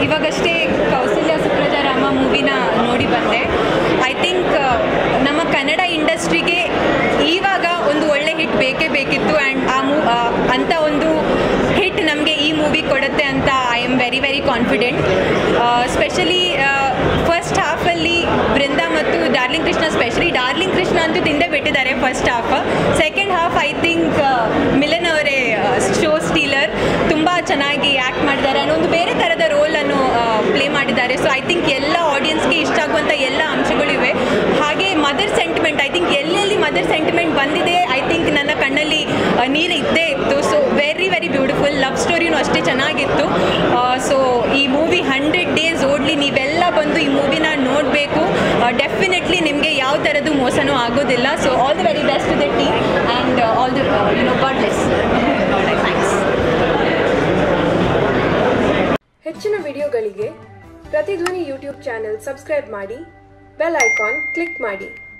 ಇವಾಗಷ್ಟೇ ಕೌಸಲ್ಯ ಸುಪ್ರಜಾರಾಮ ಮೂವಿನ ನೋಡಿ ಬಂದೆ I think ನಮ್ಮ ಕನ್ನಡ ಇಂಡಸ್ಟ್ರಿಗೆ ಇವಾಗ ಒಂದು ಒಳ್ಳೆ ಹಿಟ್ ಬೇಕೇ ಬೇಕಿತ್ತು ಆ್ಯಂಡ್ ಆ ಮೂ ಆ, ಅಂಥ ಒಂದು ಹಿಟ್ ನಮಗೆ ಈ ಮೂವಿ ಕೊಡುತ್ತೆ ಅಂತ I am very very confident specially first ಹಾಫಲ್ಲಿ ಬೃಂದ ಮತ್ತು ಡಾರ್ಲಿಂಗ್ ಕೃಷ್ಣ ಸ್ಪೆಷಲಿ ಡಾರ್ಲಿಂಗ್ ಕೃಷ್ಣ ಅಂತೂ ತಿಂದೇ ಬಿಟ್ಟಿದ್ದಾರೆ first half second half I think Milan ಅವರೇ ಶೋ ಸ್ಟೀಲರ್ ತುಂಬ ಚೆನ್ನಾಗಿ ಆ್ಯಕ್ಟ್ ಮಾಡಿದ್ದಾರೆ ಆ್ಯಂಡ್ ಒಂದು ಬೇರೆ ಥರದ ರೋಲನ್ನು ಪ್ಲೇ ಮಾಡಿದ್ದಾರೆ ಸೊ ಐ ಥಿಂಕ್ ಎಲ್ಲ ಆಡಿಯನ್ಸ್ಗೆ ಇಷ್ಟ ಆಗುವಂಥ ಎಲ್ಲ ಅಂಶಗಳಿವೆ ಹಾಗೆ ಮದರ್ ಸೆಂಟಿಮೆಂಟ್ ಐ ಥಿಂಕ್ ಎಲ್ಲೆಲ್ಲಿ ಮದರ್ ಸೆಂಟಿಮೆಂಟ್ ಬಂದಿದೆ ಐ ಥಿಂಕ್ ನನ್ನ ಕಣ್ಣಲ್ಲಿ ಆ, ನೀರು ಇದ್ದೇ ಇತ್ತು so very very beautiful love ಸ್ಟೋರಿನೂ ಅಷ್ಟೇ ಚೆನ್ನಾಗಿತ್ತು ಸೊ ಈ ಮೂವಿ ಹಂಡ್ರೆಡ್ ಡೇಸ್ ಓಡಲಿ ನೀವೆಲ್ಲ ಬಂದು ಈ ಮೂವಿನ ನೋಡಬೇಕು ಡೆಫಿನೆಟ್ಲಿ ನಿಮಗೆ ಯಾವ ಥರದ್ದು ಮೋಸನೂ ಆಗೋದಿಲ್ಲ so all the very best to the team and all the you know God bless thanks ಹೆಚ್ಚಿನ ವಿಡಿಯೋಗಳಿಗೆ ಪ್ರತಿಧ್ವನಿ ಯೂಟ್ಯೂಬ್ ಚಾನೆಲ್ ಸಬ್ಸ್ಕ್ರೈಬ್ ಮಾಡಿ ಬೆಲ್ ಐಕಾನ್ ಕ್ಲಿಕ್ ಮಾಡಿ